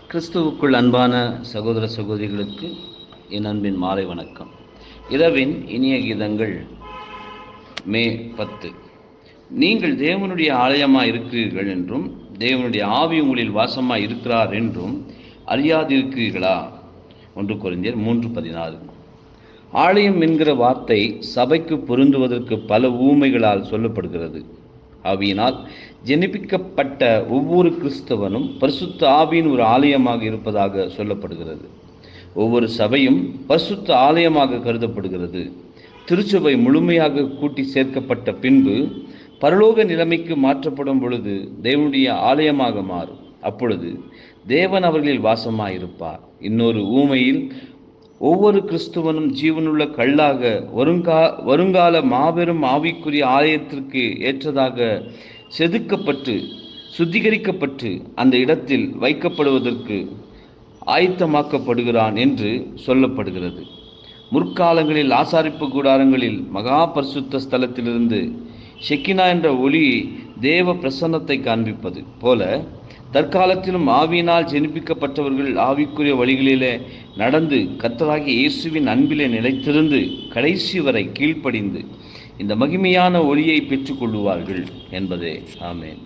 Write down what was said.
கிறிஸ்துவுக்குள் அன்பான சகோதர சகோதரிகளுக்கு என் அன்பின் மாலை வணக்கம் இரவின் இனிய கீதங்கள் மே பத்து நீங்கள் தேவனுடைய ஆலயமாய் இருக்கிறீர்கள் என்றும் தேவனுடைய ஆவி உங்களில் வாசமாய் இருக்கிறார் என்றும் அறியாதிருக்கிறீர்களா ஒன்று குறைந்தர் மூன்று பதினாறு ஆலயம் என்கிற வார்த்தை சபைக்கு பொருந்துவதற்கு பல ஊமைகளால் சொல்லப்படுகிறது ஆவியினால் ஜெனிப்பிக்கப்பட்ட ஒவ்வொரு கிறிஸ்தவனும் பரிசுத்த ஆவியின் ஒரு ஆலயமாக இருப்பதாக சொல்லப்படுகிறது ஒவ்வொரு சபையும் பரிசுத்த ஆலயமாக கருதப்படுகிறது திருச்சபை முழுமையாக கூட்டி சேர்க்கப்பட்ட பின்பு பரலோக நிலைமைக்கு மாற்றப்படும் பொழுது தேவனுடைய ஆலயமாக மாறும் அப்பொழுது தேவன் அவர்களில் வாசமாயிருப்பார் இன்னொரு ஊமையில் ஒவ்வொரு கிறிஸ்துவனும் ஜீவனுள்ள கல்லாக வருங்கா வருங்கால மாபெரும் ஆவிக்குரிய ஆலயத்திற்கு ஏற்றதாக செதுக்கப்பட்டு சுத்திகரிக்கப்பட்டு அந்த இடத்தில் வைக்கப்படுவதற்கு ஆயத்தமாக்கப்படுகிறான் என்று சொல்லப்படுகிறது முற்காலங்களில் ஆசாரிப்பு கூடாரங்களில் மகா பரிசுத்த ஸ்தலத்திலிருந்து ஷெக்கினா என்ற ஒளி தேவ பிரசன்னத்தை காண்பிப்பது போல தற்காலத்திலும் ஆவியினால் ஜெனிப்பிக்கப்பட்டவர்கள் ஆவிக்குரிய வழிகளிலே நடந்து கத்தராகி இயேசுவின் அன்பிலே நிலைத்திருந்து கடைசி வரை கீழ்ப்படிந்து இந்த மகிமையான ஒளியை பெற்றுக்கொள்ளுவார்கள் என்பதே ஆமேன்